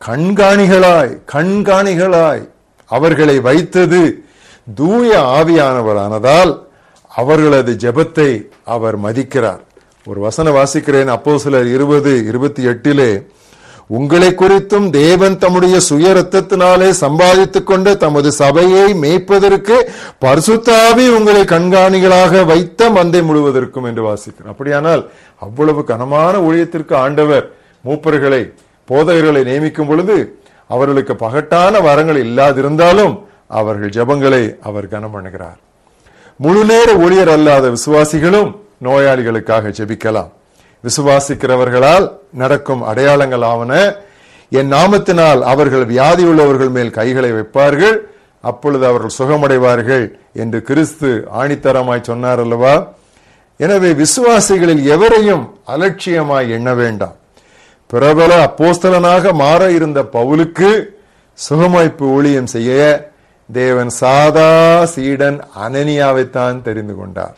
கண்காணிகளாய் கண்காணிகளாய் அவர்களை வைத்தது தூய ஆவியானவரானதால் அவர்களது ஜெபத்தை அவர் மதிக்கிறார் ஒரு வசனம் வாசிக்கிறேன் அப்போ சிலர் இருபது இருபத்தி எட்டிலே உங்களை குறித்தும் தேவன் தம்முடைய சுய ரத்தத்தினாலே சம்பாதித்துக் கொண்ட தமது சபையை மேய்ப்பதற்கு பரிசுத்தாவி உங்களை கண்காணிகளாக வைத்த மந்தை முழுவதற்கும் என்று வாசிக்கிறோம் அப்படியானால் அவ்வளவு கனமான ஊழியத்திற்கு ஆண்டவர் மூப்பர்களை போதகர்களை நியமிக்கும் பொழுது அவர்களுக்கு பகட்டான வரங்கள் இல்லாதிருந்தாலும் அவர்கள் ஜெபங்களை அவர் கனம் பண்ணுகிறார் முழு நேர ஊழியர் அல்லாத விசுவாசிகளும் நோயாளிகளுக்காக ஜெபிக்கலாம் விசுவாசிக்கிறவர்களால் நடக்கும் அடையாளங்கள் ஆவன என் நாமத்தினால் அவர்கள் வியாதி உள்ளவர்கள் மேல் கைகளை வைப்பார்கள் அப்பொழுது அவர்கள் சுகமடைவார்கள் என்று கிறிஸ்து ஆணித்தரமாய் சொன்னார் அல்லவா எனவே விசுவாசிகளில் எவரையும் அலட்சியமாய் எண்ண வேண்டாம் பிரபல அப்போஸ்தலனாக மாற இருந்த பவுலுக்கு சுகமாய்ப்பு ஊழியம் செய்ய தேவன் சாதா சீடன் அனனியாவைத்தான் தெரிந்து கொண்டார்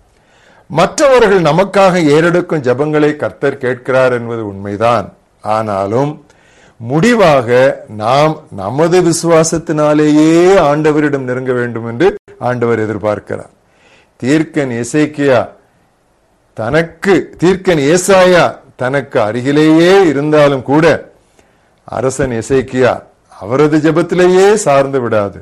மற்றவர்கள் நமக்காக ஏறெடுக்கும் ஜபங்களை கர்த்தர் கேட்கிறார் என்பது உண்மைதான் ஆனாலும் முடிவாக நாம் நமது விசுவாசத்தினாலேயே ஆண்டவரிடம் நெருங்க வேண்டும் என்று ஆண்டவர் எதிர்பார்க்கிறார் தீர்க்கன் எசேக்கியா தனக்கு தீர்க்கன் ஏசாயா தனக்கு அருகிலேயே இருந்தாலும் கூட அரசன் எசேக்கியா அவரது ஜெபத்திலேயே சார்ந்து விடாது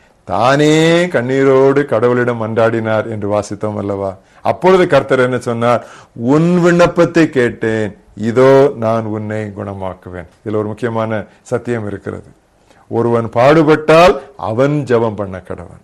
தானே கண்ணீரோடு கடவுளிடம் மன்றாடினார் என்று வாசித்தோம் அல்லவா அப்பொழுது கர்த்தர் என்ன சொன்னார் உன் விண்ணப்பத்தை கேட்டேன் இதோ நான் உன்னை குணமாக்குவேன் இதுல ஒரு முக்கியமான சத்தியம் இருக்கிறது ஒருவன் பாடுபட்டால் அவன் ஜெபம் பண்ண கடவன்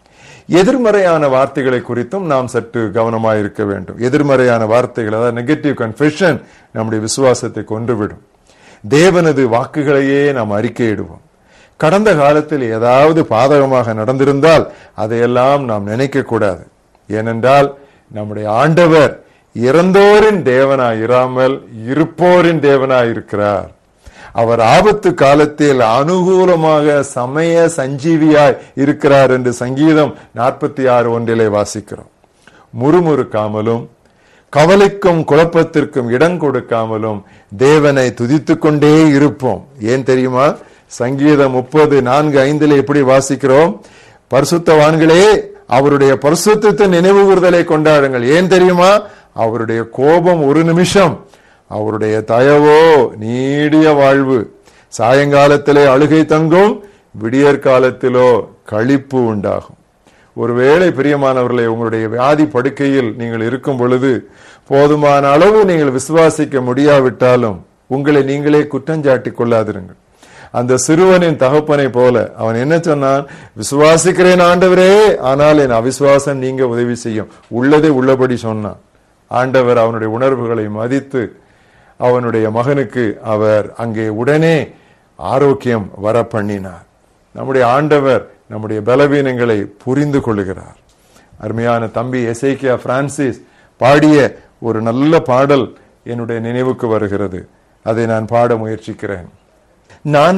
எதிர்மறையான வார்த்தைகளை குறித்தும் நாம் சற்று கவனமாக இருக்க வேண்டும் எதிர்மறையான வார்த்தைகள் அதாவது நெகட்டிவ் கன்ஃபெஷன் நம்முடைய விசுவாசத்தை கொன்றுவிடும் தேவனது வாக்குகளையே நாம் அறிக்கையிடுவோம் கடந்த காலத்தில் ஏதாவது பாதகமாக நடந்திருந்தால் அதையெல்லாம் நாம் நினைக்க கூடாது ஏனென்றால் நம்முடைய ஆண்டவர் இறந்தோரின் தேவனாய் இராமல் இருப்போரின் தேவனாய் இருக்கிறார் அவர் ஆபத்து காலத்தில் அனுகூலமாக சமய சஞ்சீவியாய் இருக்கிறார் என்று சங்கீதம் நாற்பத்தி ஆறு ஒன்றிலே வாசிக்கிறோம் முறுமுறுக்காமலும் கவலைக்கும் குழப்பத்திற்கும் இடம் கொடுக்காமலும் தேவனை துதித்துக் கொண்டே இருப்போம் ஏன் தெரியுமா சங்கீதம் முப்பது நான்கு ஐந்துல எப்படி வாசிக்கிறோம் பரிசுத்தவான்களே அவருடைய பரிசுத்தத்தை நினைவு கூறுதலை கொண்டாடுங்கள் ஏன் தெரியுமா அவருடைய கோபம் ஒரு நிமிஷம் அவருடைய தயவோ நீடிய வாழ்வு சாயங்காலத்திலே அழுகை தங்கும் விடியற் காலத்திலோ களிப்பு உண்டாகும் ஒருவேளை பிரியமானவர்களை உங்களுடைய வியாதி படுக்கையில் நீங்கள் இருக்கும் பொழுது போதுமான அளவு நீங்கள் விசுவாசிக்க முடியாவிட்டாலும் உங்களை நீங்களே குற்றஞ்சாட்டிக் கொள்ளாதிருங்கள் அந்த சிறுவனின் தகப்பனை போல அவன் என்ன சொன்னான் விசுவாசிக்கிறேன் ஆண்டவரே ஆனால் என் அவிசுவாசம் நீங்க உதவி செய்யும் உள்ளதை உள்ளபடி சொன்னான் ஆண்டவர் அவனுடைய உணர்வுகளை மதித்து அவனுடைய மகனுக்கு அவர் அங்கே உடனே ஆரோக்கியம் வர பண்ணினார் நம்முடைய ஆண்டவர் நம்முடைய பலவீனங்களை புரிந்து கொள்ளுகிறார் அருமையான தம்பி எசேக்கியா பிரான்சிஸ் பாடிய ஒரு நல்ல பாடல் என்னுடைய நினைவுக்கு வருகிறது அதை நான் பாட முயற்சிக்கிறேன் நான்